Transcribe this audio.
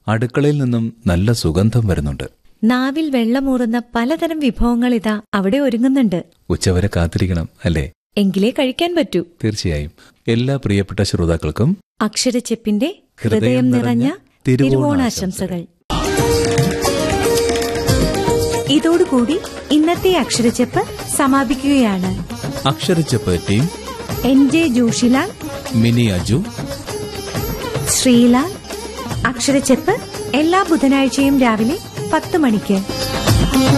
അടുക്കളയിൽ നിന്നും നല്ല സുഗന്ധം വരുന്നുണ്ട് നാവിൽ വെള്ളമൂറുന്ന പലതരം വിഭവങ്ങൾ ഇതാ അവിടെ ഒരുങ്ങുന്നുണ്ട് ഉച്ചവരെ കാത്തിരിക്കണം അല്ലേ എങ്കിലേ കഴിക്കാൻ പറ്റൂ തീർച്ചയായും എല്ലാ പ്രിയപ്പെട്ട ശ്രോതാക്കൾക്കും അക്ഷരച്ചെപ്പിന്റെ ഹൃദയം നിറഞ്ഞ തിരുവോണാശംസകൾ ഇതോടുകൂടി ഇന്നത്തെ അക്ഷരച്ചെപ്പ് സമാപിക്കുകയാണ് അക്ഷരച്ചപ്പ് team N J Joshilal Mini Aju Sreelal അക്ഷരച്ചെപ്പ് എല്ലാ ബുധനാഴ്ചയും രാവിലെ പത്ത് മണിക്ക്